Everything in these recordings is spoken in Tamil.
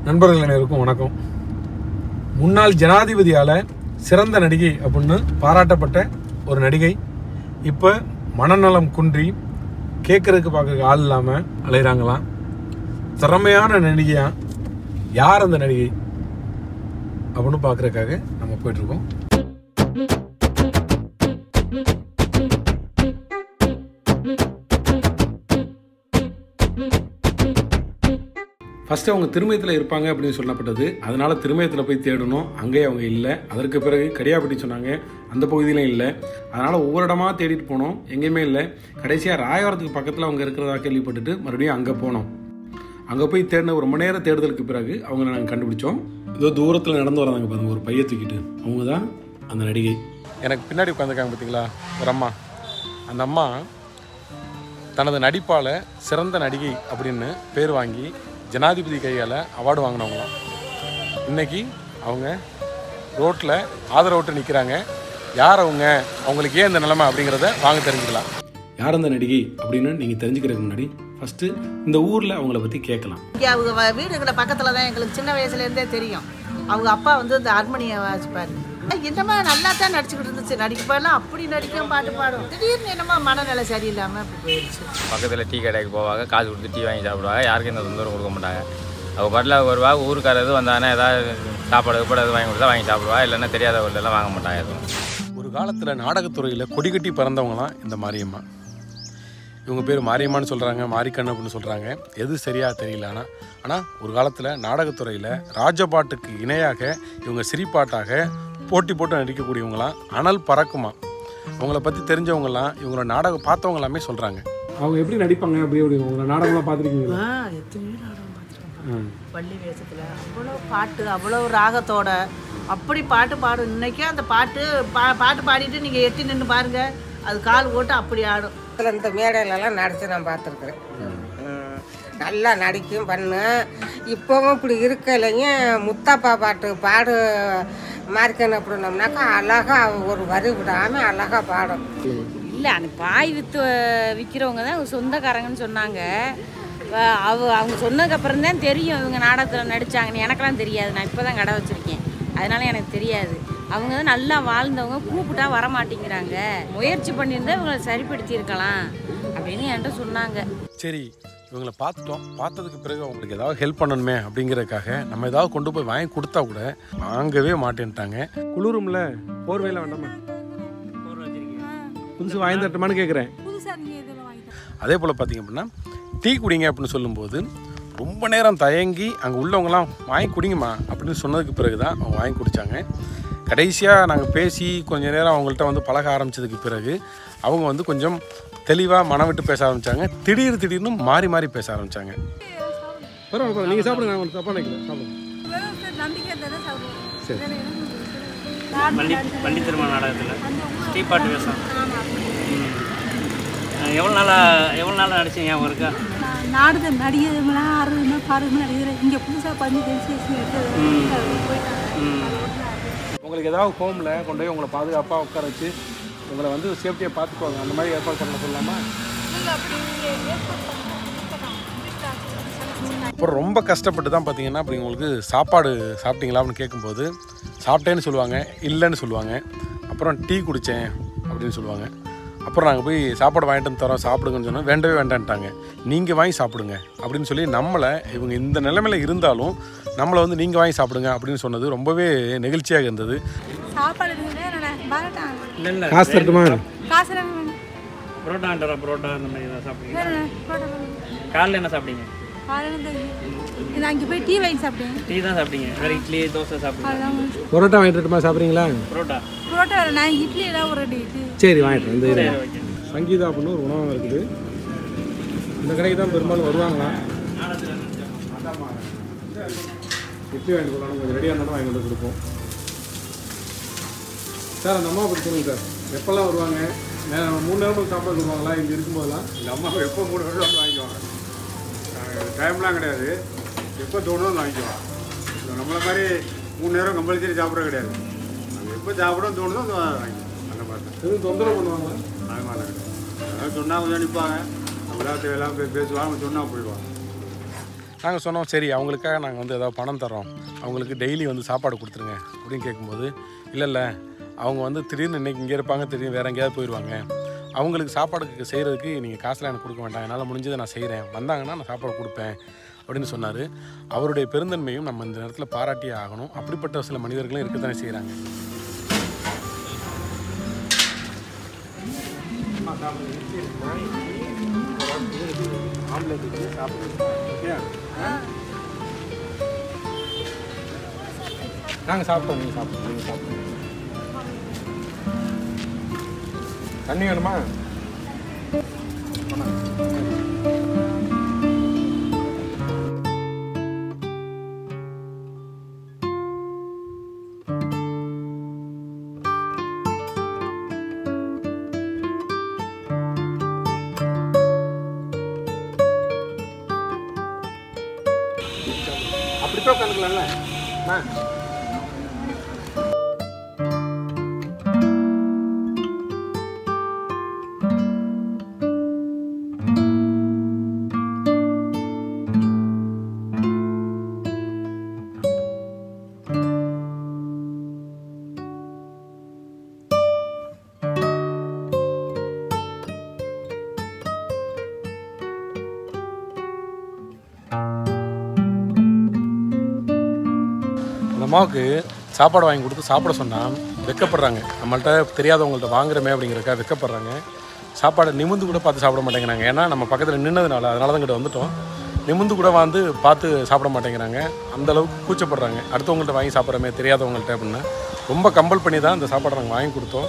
நண்பர்கள் அனைவருக்கும் வணக்கம் முன்னாள் ஜனாதிபதியால் சிறந்த நடிகை அப்படின்னு பாராட்டப்பட்ட ஒரு நடிகை இப்போ மனநலம் குன்றி கேட்கறதுக்கு பார்க்க ஆள் இல்லாமல் அலைகிறாங்களாம் திறமையான நடிகையா யார் அந்த நடிகை அப்படின்னு பார்க்குறதுக்காக நம்ம போயிட்டுருக்கோம் ஃபஸ்ட்டு அவங்க திருமயத்தில் இருப்பாங்க அப்படின்னு சொல்லப்பட்டது அதனால திருமயத்தில் போய் தேடணும் அங்கே அவங்க இல்லை அதற்கு பிறகு கடியாப்பட்டி சொன்னாங்க அந்த பகுதியிலும் இல்லை அதனால் ஒவ்வொரு இடமா தேடிட்டு போனோம் எங்கேயுமே இல்லை கடைசியாக ராயவரத்துக்கு பக்கத்தில் அவங்க இருக்கிறதா கேள்விப்பட்டுட்டு மறுபடியும் அங்கே போனோம் அங்கே போய் தேடின ஒரு ரொம்ப நேரம் தேடுதலுக்கு பிறகு அவங்கள நாங்கள் கண்டுபிடிச்சோம் ஏதோ தூரத்தில் நடந்து வராங்க பாருங்க ஒரு பைய தூக்கிட்டு அவங்க தான் அந்த நடிகை எனக்கு பின்னாடி உட்காந்துருக்காங்க பார்த்தீங்களா ஒரு அம்மா அந்த அம்மா தனது நடிப்பால் சிறந்த நடிகை அப்படின்னு பேர் வாங்கி ஜனாதிபதி கையால் அவார்டு வாங்கினவங்களாம் இன்னைக்கு அவங்க ரோட்டில் ஆதரவோட்டு நிற்கிறாங்க யார் அவங்க அவங்களுக்கு ஏன் இந்த நிலைமை அப்படிங்கிறத வாங்க தெரிஞ்சுக்கலாம் யார் அந்த நடிகை அப்படின்னு நீங்கள் தெரிஞ்சுக்கிறதுக்கு முன்னாடி ஃபஸ்ட்டு இந்த ஊரில் அவங்கள பற்றி கேட்கலாம் இங்கே அவங்க வ- வீடுகளை பக்கத்தில் தான் எங்களுக்கு சின்ன வயசுலேருந்தே தெரியும் அவங்க அப்பா வந்து இந்த ஹார்மோனியம் வாசிப்பார் என்னமா நல்லா தான் நடிச்சுக்கிட்டு இருந்துச்சு நடிக்கப்பெல்லாம் அப்படி நடிக்கும் பாட்டு பாடும் திடீர்னு என்னமோ மனநிலை சரியில்லாமல் இப்படி போயிடுச்சு பக்கத்தில் டீ கடைக்கு போவாங்க காசு கொடுத்து டீ வாங்கி சாப்பிடுவாங்க யாருக்கும் எந்த தொந்தரவும் கொடுக்க மாட்டாங்க அவங்க பாட்டில் வருவா ஊருக்கார எதுவும் வந்தாங்கன்னா ஏதாவது சாப்பாடு கீப்பாடு எதுவும் வாங்கி கொடுத்தா வாங்கி சாப்பிடுவா இல்லைன்னா தெரியாதவர்களெல்லாம் வாங்க மாட்டாங்க எதுவும் ஒரு காலத்தில் நாடகத்துறையில் கொடி கட்டி பறந்தவங்களாம் இந்த மாரியம்மா இவங்க பேர் மாரியம்மான்னு சொல்கிறாங்க மாரிக்கண்ணு அப்படின்னு சொல்கிறாங்க எது சரியாக தெரியல ஆனால் ஆனால் ஒரு காலத்தில் நாடகத்துறையில் ராஜபாட்டுக்கு இணையாக இவங்க சிரிப்பாட்டாக போட்டி போட்டு நடிக்கக்கூடியவங்களாம் அனல் பறக்குமா அவங்கள பற்றி தெரிஞ்சவங்கலாம் இவங்களோட நாடகம் பார்த்தவங்க எல்லாமே சொல்கிறாங்க அவங்க எப்படி நடிப்பாங்க அப்படி அப்படி உங்களை நாடகம்லாம் பார்த்துருக்கீங்களா ஆ எத்தனையோ நாடகம் பார்த்துருக்கோம் பள்ளி வேஷத்தில் அவ்வளோ பாட்டு அவ்வளோ ராகத்தோட அப்படி பாட்டு பாடும் இன்னைக்கும் அந்த பாட்டு பா பாட்டு பாடிட்டு நீங்கள் எட்டி நின்று பாருங்க அது கால் போட்டு அப்படி ஆடும் பக்கத்துல இந்த மேடையிலலாம் நடித்து நான் பார்த்துருக்குறேன் நல்லா நடிக்கும் பண்ணு இப்போவும் இப்படி இருக்கலையும் முத்தாப்பா பாட்டு பாடு மார்க்கன் அப்படின்னோம்னாக்கா அழகா ஒரு வரி விடாமல் அழகா பாடும் இல்லை அந்த பாய் விற்று விற்கிறவங்க தான் அவங்க சொந்தக்காரங்கன்னு சொன்னாங்க வ- அவ அவங்க சொன்னதுக்கப்புறம் தான் தெரியும் இவங்க நாடகத்தில் நடித்தாங்கன்னு எனக்கெல்லாம் தெரியாது நான் இப்போ தான் கடை வச்சுருக்கேன் அதனால எனக்கு தெரியாது அவங்க தான் நல்லா வாழ்ந்தவங்க கூப்பிட்டா வர மாட்டேங்கிறாங்க முயற்சி பண்ணியிருந்தா இவங்களை சரிப்படுத்தி இருக்கலாம் அப்படின்னு என்கிட்ட சொன்னாங்க சரி இவங்களை பார்த்துட்டோம் பார்த்ததுக்கு பிறகு அவங்களுக்கு ஏதாவது ஹெல்ப் பண்ணணுமே அப்படிங்கிறதுக்காக நம்ம ஏதாவது கொண்டு போய் வாங்கி கொடுத்தா கூட வாங்கவே மாட்டேன்ட்டாங்க குளிரும்ல போர்வையில் வேண்டாமா புதுசு வாங்கி தரட்டுமான்னு கேட்குறேன் அதே போல் பார்த்தீங்க அப்படின்னா டீ குடிங்க அப்படின்னு சொல்லும்போது ரொம்ப நேரம் தயங்கி அங்கே உள்ளவங்கலாம் வாங்கி குடிங்கம்மா அப்படின்னு சொன்னதுக்கு பிறகு தான் அவங்க வாங்கி குடித்தாங்க கடைசியாக நாங்கள் பேசி கொஞ்ச நேரம் அவங்கள்ட்ட வந்து பழக ஆரம்பித்ததுக்கு பிறகு அவங்க வந்து கொஞ்சம் தெளிவாக மனம் விட்டு பேச ஆரம்பித்தாங்க திடீர் திடீர்னு மாறி மாறி பேச ஆரம்பித்தாங்க பரவாயில்ல பரவாயில்ல நீங்கள் சாப்பிடுங்க நான் உங்களுக்கு தப்பாக நினைக்கல சாப்பிடுங்க சரி பள்ளி பள்ளி திருமண நாடகத்தில் ஸ்ரீபாட்டு வேஷம் எவ்வளோ நாளாக எவ்வளோ நாளாக நடிச்சீங்க ஞாபகம் இருக்கா நாடக நடிகர்களாம் ஆறுதுமே பாடுமே நடிகர் இங்கே புதுசாக பண்ணி தெரிஞ்சு போயிட்டாங்க ம் உங்களுக்கு ஏதாவது ஹோமில் கொண்டு போய் உங்களை பாதுகாப்பாக உட்கார வச்சு உங்களை வந்து சேஃப்டியாக பார்த்துக்குவாங்க அந்த மாதிரி ஏற்பாடு பண்ண சொல்லலாமா அப்புறம் ரொம்ப கஷ்டப்பட்டு தான் பார்த்தீங்கன்னா அப்படி உங்களுக்கு சாப்பாடு சாப்பிட்டீங்களா அப்படின்னு கேட்கும்போது சாப்பிட்டேன்னு சொல்லுவாங்க இல்லைன்னு சொல்லுவாங்க அப்புறம் டீ குடித்தேன் அப்படின்னு சொல்லுவாங்க அப்புறம் நாங்கள் போய் சாப்பாடு வாங்கிட்டு வந்து தரோம் சாப்பிடுங்கன்னு சொன்னால் வேண்டவே வேண்டான்ட்டாங்க நீங்கள் வாங்கி சாப்பிடுங்க அப்படின்னு சொல்லி நம்மளை இவங்க இந்த நிலைமையில இருந்தாலும் நம்மளை வந்து நீங்கள் வாங்கி சாப்பிடுங்க அப்படின்னு சொன்னது ரொம்பவே நெகிழ்ச்சியாக இருந்தது சாப்பாடு இருக்குதே பாரட்டா இல்லை இல்லை காசு தரட்டுமா காசு எல்லாம் வேணும். புரோட்டா தரோம் புரோட்டா அந்த மாதிரி ஏதாவது சாப்பிட்டீங்க வேற என்ன? புரோட்டா வேணும். காலைல என்ன சாப்பிட்டீங்க காலையில இந்த நான் அங்கே போய் டீ வாங்கி சாப்பிட்டேன் டீ தான் சாப்பிட்டீங்க வேறு இட்லி தோசை சாப்பிட்டீங்க அதெல்லாம் பரோட்டா வாங்கிட்டு வரட்டுமா சாப்பிட்றீங்களா புரோட்டா புரோட்டா வேற நான் இட்லி எல்லாம் ஒரு ரெண்டு இது சரி வாங்கிட்டு வந்து சரி ஓகே சங்கீதா அப்படின்னு ஒரு உணவகம் இருக்குது இந்த கடைக்கு தான் பெரும்பாலும் வருவாங்களா இட்லி வாங்கி கொடுக்கணும் கொஞ்சம் ரெடியாக இருந்தாலும் வாங்கி கொண்டு கொடுப்போம் சார் அந்த அம்மா பற்றி சொல்லுங்க சார் எப்போல்லாம் வருவாங்க நே- மூணு நேரம் சாப்பிட சொல்லுவாங்களா இங்கே இருக்கும்போதெல்லாம் இந்த அம்மா எப்போ மூணு வருஷம் வந்து வாங்கிக்குவாங்க டைம்லாம் கிடையாது எப்போ தோணுதோ வந்து வாங்கிக்குவாங்க இந்த நம்மளை மாதிரி மூணு நேரம் கம்பல்சரி சாப்பிட்றது கிடையாது அது எப்போ சாப்பிடணும் தோணுதோ அந்த வாங்கிக்குவோம் அந்த மாதிரி தான் எதுவும் தொந்தரவு பண்ணுவாங்களா அது மாதிரி தான் கிடையாது அதாவது சொன்னால் கொஞ்சம் நிற்பாங்க விளையாட்டு எல்லாம் போய் பேசுவாங்க சொன்னால் போயிடுவாங்க நாங்கள் சொன்னோம் சரி அவங்களுக்காக நாங்கள் வந்து ஏதாவது பணம் தரோம் அவங்களுக்கு டெய்லி வந்து சாப்பாடு கொடுத்துருங்க அப்படின்னு கேட்கும்போது இல்லை இல்லை அவங்க வந்து திடீர்னு இன்னைக்கு இங்கே இருப்பாங்க திடீர்னு வேறு எங்கேயாவது போயிடுவாங்க அவங்களுக்கு சாப்பாடுக்கு செய்கிறதுக்கு நீங்கள் காசுலாம் எனக்கு கொடுக்க வேண்டாம் என்னால் முடிஞ்சதை நான் செய்கிறேன் வந்தாங்கன்னா நான் சாப்பாடு கொடுப்பேன் அப்படின்னு சொன்னார் அவருடைய பெருந்தன்மையும் நம்ம இந்த நேரத்தில் பாராட்டியே ஆகணும் அப்படிப்பட்ட சில மனிதர்களும் இருக்க தானே செய்கிறாங்க நாங்கள் சாப்பிட்டோம் நீங்கள் சாப்பிட்டோம் நீங்கள் சாப்பிட்டோம் தண்ணி வேணுமா அப்படித்தான் உட்காந்துக்கலாம்ல அம்மா அந்த அம்மாவுக்கு சாப்பாடு வாங்கி கொடுத்து சாப்பிட சொன்னால் வெக்கப்படுறாங்க நம்மள்ட்ட தெரியாதவங்கள்ட்ட வாங்குறமே அப்படிங்கிறக்கா வெக்கப்படுறாங்க சாப்பாடை நிமிந்து கூட பார்த்து சாப்பிட மாட்டேங்கிறாங்க ஏன்னா நம்ம பக்கத்தில் நின்னதுனால அதனால தான் இங்கிட்ட வந்துட்டோம் நிமிந்து கூட வந்து பார்த்து சாப்பிட மாட்டேங்கிறாங்க அந்த அளவுக்கு கூச்சப்படுறாங்க அடுத்தவங்கள்ட்ட வாங்கி சாப்பிட்றமே தெரியாதவங்கள்ட்ட அப்படின்னா ரொம்ப கம்பல் பண்ணி தான் இந்த சாப்பாடை நாங்கள் வாங்கி கொடுத்தோம்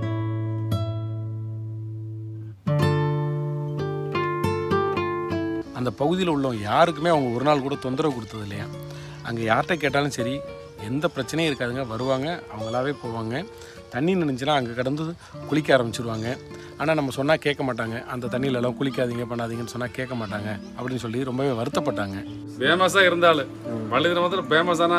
அந்த பகுதியில் உள்ளவங்க யாருக்குமே அவங்க ஒரு நாள் கூட தொந்தரவு கொடுத்தது இல்லையா அங்கே யார்கிட்ட கேட்டாலும் சரி எந்த பிரச்சனையும் இருக்காதுங்க வருவாங்க அவங்களாவே போவாங்க தண்ணி நினைச்சுன்னா அங்கே கடந்து குளிக்க ஆரம்பிச்சிருவாங்க ஆனால் நம்ம சொன்னால் கேட்க மாட்டாங்க அந்த தண்ணியிலலாம் குளிக்காதீங்க பண்ணாதீங்கன்னு சொன்னால் கேட்க மாட்டாங்க அப்படின்னு சொல்லி ரொம்பவே வருத்தப்பட்டாங்க ஃபேமஸாக இருந்தாலும் வள்ளிதின மொத்தத்தில் ஃபேமஸான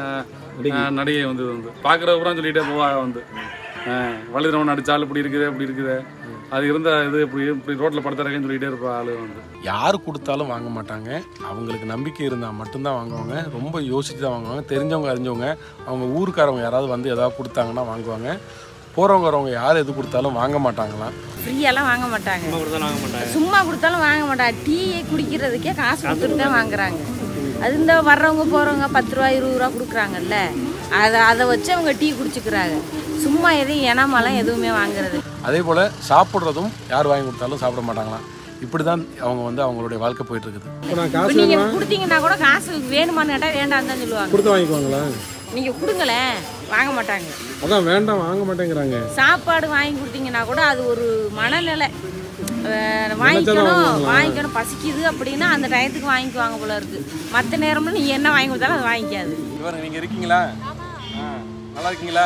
நடிகை வந்து இது வந்து பார்க்குறவங்க சொல்லிட்டே போவாங்க வந்து வள்ளிதினம் நடிச்சாலும் இப்படி இருக்குது இப்படி இருக்குது அது இருந்த இது இப்படி இப்படி ரோட்டில் படுத்துறதுன்னு சொல்லிட்டே இருப்பா ஆளு வந்து யார் கொடுத்தாலும் வாங்க மாட்டாங்க அவங்களுக்கு நம்பிக்கை இருந்தால் மட்டும்தான் வாங்குவாங்க ரொம்ப யோசிச்சு தான் வாங்குவாங்க தெரிஞ்சவங்க அறிஞ்சவங்க அவங்க ஊருக்காரவங்க யாராவது வந்து ஏதாவது கொடுத்தாங்கன்னா வாங்குவாங்க போகிறவங்க வரவங்க யார் எது கொடுத்தாலும் வாங்க மாட்டாங்களாம் ஃப்ரீயெல்லாம் வாங்க மாட்டாங்க சும்மா கொடுத்தா வாங்க மாட்டாங்க சும்மா கொடுத்தாலும் வாங்க மாட்டாங்க டீயை குடிக்கிறதுக்கே காசு கொடுத்துட்டு தான் வாங்குறாங்க அது இந்த வர்றவங்க போகிறவங்க பத்து ரூபா இருபது ரூபா கொடுக்குறாங்கல்ல அதை அதை வச்சு அவங்க டீ குடிச்சுக்கிறாங்க சும்மா எதையும் இனமெல்லாம் எதுவுமே வாங்குறது அதே போல் சாப்பிட்றதும் யார் வாங்கி கொடுத்தாலும் சாப்பிட மாட்டாங்களாம் இப்படி தான் அவங்க வந்து அவங்களுடைய வாழ்க்கை போயிட்டு இருக்குது இப்போ நான் இப்போ காசு நீங்கள் கொடுத்தீங்கன்னா கூட காசு வேணுமான்னு கேட்டால் வேண்டாம் தான் சொல்லுவாங்க கொடுத்து வாங்கிக்குவாங்களா நீங்கள் கொடுங்களேன் வாங்க மாட்டாங்க அதான் வேண்டாம் வாங்க மாட்டேங்கிறாங்க சாப்பாடு வாங்கி கொடுத்தீங்கன்னா கூட அது ஒரு மனநிலை அஹ் வாங்கிக்கணும் வாங்கிக்கணும் பசிக்குது அப்படின்னா அந்த டயத்துக்கு வாங்கிக்குவாங்க போல இருக்கு மற்ற நேரம்ல நீ என்ன வாங்கி கொடுத்தாலும் அது வாங்கிக்காது இவர் நீங்கள் இருக்கீங்களா ஆ, நல்லா இருக்கீங்களா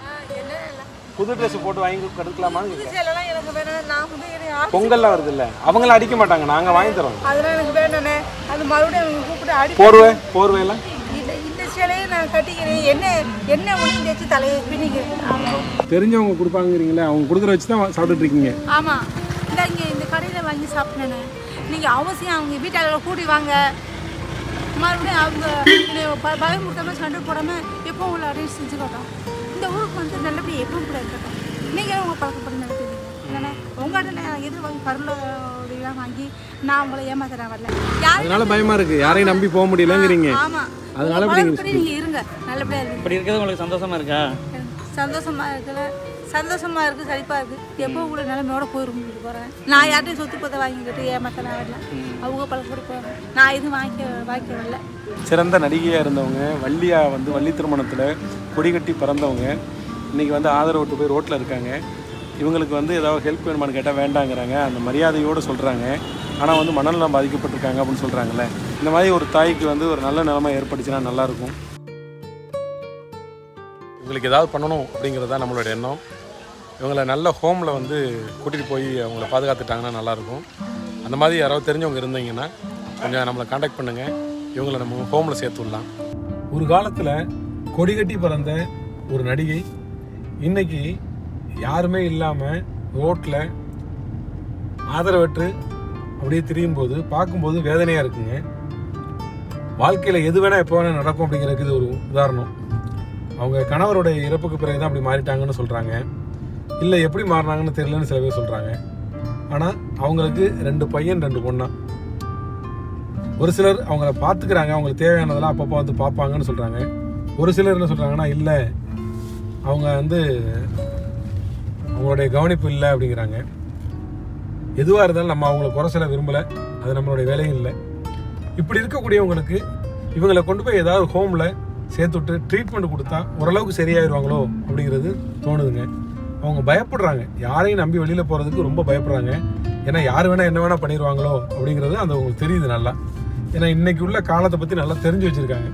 புது ட்ரெஸ் போட்டு வாங்கி கொடுக்கலாமா எனக்கு வேணும் நான் வந்து என்னை பொங்கல்லாம் வருது இல்ல அவங்களாம் அடிக்க மாட்டாங்க நாங்க வாங்கி தரோம் அதெல்லாம் எனக்கு வேணும்ண்ணே அது மறுபடியும் அவங்க கூப்பிட்டு அடி போர்வை போர்வையெல்லாம் இந்த இந்த சேலையை நான் கட்டிக்கிறேன் என்ன என்ன முடிஞ்சு வச்சு தலையை பின்னிக்கிறேன் ஆமாம் தெரிஞ்சவங்க கொடுப்பாங்கிறீங்களே அவங்க கொடுக்குற வச்சு தான் சாப்பிட்டுட்டு இருக்கீங்க ஆமாம் இந்த இங்கே இந்த கடையில் வாங்கி சாப்பிட்டேனே நீங்கள் அவசியம் அவங்க வீட்டாளர்களை கூட்டி வாங்க மறுபடியும் அவங்க என்னை ப- பயமுறுத்தாம சண்டை போடாமல் எப்போ உங்களை அரேஞ்ச் செஞ்சுக்கட்டும் இந்த ஊருக்கு வந்து நல்லபடியாக எப்பவும் கூட இருக்கட்டும் நீங்கள் உங்கள் பழக்கப்படி நடத்துவீங்க இல்லைண்ணே உங்கள்கிட்ட நான் எது வாங்கி பருளோடையெல்லாம் வாங்கி நான் உங்களை ஏமாத்த நான் வரல யாரும் அதனால பயமா இருக்கு யாரையும் நம்பி போக முடியலங்கிறீங்க ஆமாம் அதனால அதனால இப்படி நீங்க நீங்கள் இருங்க நல்லபடியாக இருங்க இப்படி இருக்கிறது உங்களுக்கு சந்தோஷமா இருக்கா சந்தோஷமா இருக்குல்ல சந்தோஷமா இருக்கு சரிப்பா இருக்கு எப்போ உங்களை நிலைமையோட போயிரும் போகிறேன் நான் யார்ட்டையும் சொத்து பத்தை வாங்கிக்கிட்டு ஏமாத்த நான் வரல அவங்க பழக்கப்படி போகிறேன் நான் எதுவும் வாங்கிக்க வாங்கிக்க வரல சிறந்த நடிகையாக இருந்தவங்க வள்ளியா வந்து வள்ளி திருமணத்தில் கொடி கட்டி பறந்தவங்க இன்னைக்கு வந்து ஆதரவு விட்டு போய் ரோட்டில் இருக்காங்க இவங்களுக்கு வந்து ஏதாவது ஹெல்ப் வேணுமான்னு கேட்டால் வேண்டாங்கிறாங்க அந்த மரியாதையோடு சொல்கிறாங்க ஆனால் வந்து மனநலம் பாதிக்கப்பட்டிருக்காங்க அப்படின்னு சொல்கிறாங்கல்ல இந்த மாதிரி ஒரு தாய்க்கு வந்து ஒரு நல்ல நிலைமை ஏற்பட்டுச்சுன்னா நல்லாயிருக்கும் இவங்களுக்கு ஏதாவது பண்ணணும் அப்படிங்கிறது தான் நம்மளோட எண்ணம் இவங்களை நல்ல ஹோமில் வந்து கூட்டிகிட்டு போய் அவங்கள பாதுகாத்துட்டாங்கன்னா நல்லாயிருக்கும் அந்த மாதிரி யாராவது தெரிஞ்சவங்க இருந்தீங்கன்னா கொஞ்சம் நம்மளை காண்டாக்ட் பண்ணுங்கள் இவங்களை நம்ம ஹோமில் சேர்த்து விடலாம் ஒரு காலத்தில் கொடி கட்டி பிறந்த ஒரு நடிகை இன்னைக்கு யாருமே இல்லாமல் ரோட்டில் ஆதரவற்று அப்படியே திரியும் போது பார்க்கும்போது வேதனையாக இருக்குங்க வாழ்க்கையில் எது வேணால் எப்போ வேணால் நடக்கும் அப்படிங்கிறதுக்கு இது ஒரு உதாரணம் அவங்க கணவருடைய இறப்புக்கு பிறகு தான் அப்படி மாறிட்டாங்கன்னு சொல்கிறாங்க இல்லை எப்படி மாறினாங்கன்னு தெரியலன்னு சில பேர் சொல்கிறாங்க ஆனால் அவங்களுக்கு ரெண்டு பையன் ரெண்டு பொண்ணா ஒரு சிலர் அவங்கள பார்த்துக்கிறாங்க அவங்களுக்கு தேவையானதெல்லாம் அப்பப்போ வந்து பார்ப்பாங்கன்னு சொல்கிறாங்க ஒரு சிலர் என்ன சொல்கிறாங்கன்னா இல்லை அவங்க வந்து அவங்களுடைய கவனிப்பு இல்லை அப்படிங்கிறாங்க எதுவாக இருந்தாலும் நம்ம அவங்கள குறை சொல்ல விரும்பலை அது நம்மளுடைய வேலையும் இல்லை இப்படி இருக்கக்கூடியவங்களுக்கு இவங்களை கொண்டு போய் ஏதாவது ஹோமில் சேர்த்துட்டு ட்ரீட்மெண்ட் கொடுத்தா ஓரளவுக்கு சரியாயிருவாங்களோ அப்படிங்கிறது தோணுதுங்க அவங்க பயப்படுறாங்க யாரையும் நம்பி வெளியில் போகிறதுக்கு ரொம்ப பயப்படுறாங்க ஏன்னா யார் வேணால் என்ன வேணால் பண்ணிடுவாங்களோ அப்படிங்கிறது அந்த அவங்களுக்கு தெரியுது நல்லா ஏன்னா இன்னைக்கு உள்ள காலத்தை பற்றி நல்லா தெரிஞ்சு வச்சுருக்காங்க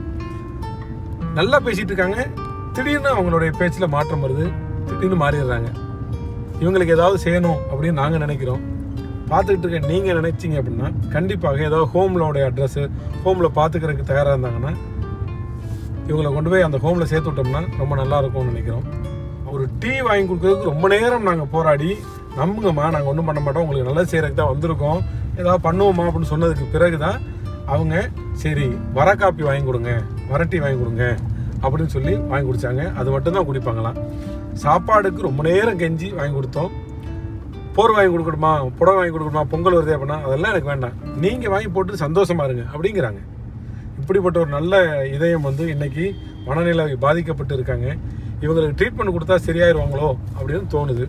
நல்லா பேசிகிட்டு இருக்காங்க திடீர்னு அவங்களுடைய பேச்சில் மாற்றம் வருது திடீர்னு மாறிடுறாங்க இவங்களுக்கு ஏதாவது செய்யணும் அப்படின்னு நாங்கள் நினைக்கிறோம் பார்த்துக்கிட்டு இருக்க நீங்கள் நினைச்சீங்க அப்படின்னா கண்டிப்பாக ஏதாவது ஹோம்லோடைய அட்ரஸ்ஸு ஹோமில் பார்த்துக்கிறதுக்கு தயாராக இருந்தாங்கன்னா இவங்களை கொண்டு போய் அந்த ஹோமில் சேர்த்து விட்டோம்னா ரொம்ப நல்லா இருக்கும்னு நினைக்கிறோம் ஒரு டீ வாங்கி கொடுக்கறதுக்கு ரொம்ப நேரம் நாங்கள் போராடி நம்புங்கம்மா நாங்கள் ஒன்றும் பண்ண மாட்டோம் உங்களுக்கு நல்லது செய்கிறதுக்கு தான் வந்திருக்கோம் ஏதாவது பண்ணுவோமா அப்படின்னு சொன்னதுக்கு பிறகு தான் அவங்க சரி வர காப்பி வாங்கி கொடுங்க வர டீ வாங்கி கொடுங்க அப்படின்னு சொல்லி வாங்கி குடித்தாங்க அது மட்டும்தான் குடிப்பாங்களாம் சாப்பாடுக்கு ரொம்ப நேரம் கெஞ்சி வாங்கி கொடுத்தோம் போர் வாங்கி கொடுக்கணுமா புடவை வாங்கி கொடுக்கணுமா பொங்கல் வருதே அப்படின்னா அதெல்லாம் எனக்கு வேண்டாம் நீங்கள் வாங்கி போட்டு சந்தோஷமா இருங்க அப்படிங்கிறாங்க இப்படிப்பட்ட ஒரு நல்ல இதயம் வந்து இன்னைக்கு மனநிலை பாதிக்கப்பட்டு இருக்காங்க இவங்களுக்கு ட்ரீட்மெண்ட் கொடுத்தா சரியாயிருவாங்களோ அப்படின்னு தோணுது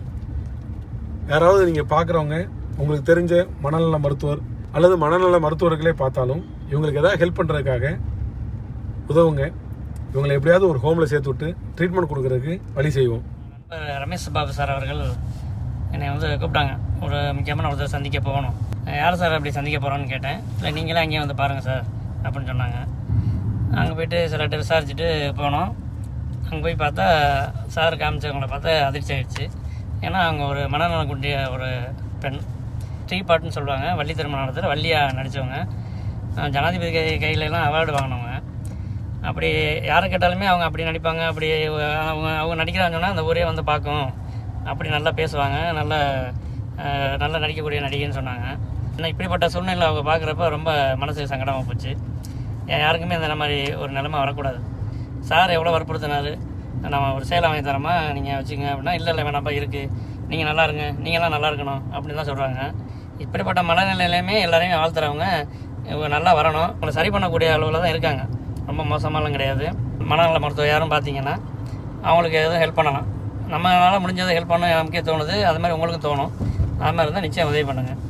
யாராவது நீங்கள் பார்க்குறவங்க உங்களுக்கு தெரிஞ்ச மனநல மருத்துவர் அல்லது மனநல மருத்துவர்களே பார்த்தாலும் இவங்களுக்கு ஏதாவது ஹெல்ப் பண்ணுறதுக்காக உதவுங்க இவங்களை எப்படியாவது ஒரு ஹோமில் சேர்த்து விட்டு ட்ரீட்மெண்ட் கொடுக்கறதுக்கு வழி செய்வோம் நண்பர் ரமேஷ் பாபு சார் அவர்கள் என்னை வந்து கூப்பிட்டாங்க ஒரு முக்கியமான ஒருத்தர் சந்திக்க போகணும் யார் சார் அப்படி சந்திக்க போகிறோன்னு கேட்டேன் இல்லை நீங்களே அங்கேயே வந்து பாருங்கள் சார் அப்படின்னு சொன்னாங்க அங்கே போயிட்டு சிலர்கிட்ட விசாரிச்சுட்டு போனோம் அங்கே போய் பார்த்தா சார் காமிச்சவங்கள பார்த்தா அதிர்ச்சி ஆயிடுச்சு ஏன்னா அவங்க ஒரு மனநலம் குண்டிய ஒரு பெண் ட்ரீ பாட்டுன்னு சொல்லுவாங்க வள்ளி திருமணத்தில் வள்ளியாக நடித்தவங்க ஜனாதிபதி கை கையிலலாம் அவார்டு வாங்கினவங்க அப்படி யாரை கேட்டாலுமே அவங்க அப்படி நடிப்பாங்க அப்படி அவங்க அவங்க நடிக்கிறாங்கன்னு சொன்னால் அந்த ஊரே வந்து பார்க்கும் அப்படி நல்லா பேசுவாங்க நல்லா அஹ், நல்லா நடிக்கக்கூடிய நடிகைன்னு சொன்னாங்க ஆனால் இப்படிப்பட்ட சூழ்நிலை அவங்க பார்க்குறப்ப ரொம்ப மனசு சங்கடமாக போச்சு ஏன் யாருக்குமே இந்த மாதிரி ஒரு நிலைமை வரக்கூடாது சார் எவ்வளோ வற்புறுத்தினாரு நம்ம ஒரு சேலை வாங்கி தரமா நீங்கள் வச்சுங்க அப்படின்னா இல்லை இல்லை வேணாப்பா இருக்குது நீங்கள் நல்லா இருங்க நீங்களாம் நல்லா இருக்கணும் அப்படின்னு தான் சொல்கிறாங்க இப்படிப்பட்ட மனநிலையிலையுமே எல்லாரையும் வாழ்த்துறவங்க இவங்க நல்லா வரணும் உங்களை சரி பண்ணக்கூடிய அளவில் தான் இருக்காங்க ரொம்ப மோசமாலாம் கிடையாது மனநல மருத்துவம் யாரும் பார்த்தீங்கன்னா அவங்களுக்கு எதுவும் ஹெல்ப் பண்ணலாம் நம்மளால் முடிஞ்சதை ஹெல்ப் பண்ண நமக்கே தோணுது அது மாதிரி உங்களுக்கும் தோணும் அது மாதிரி இருந்தால் நிச்சயம் உதவி பண்ணுங்கள்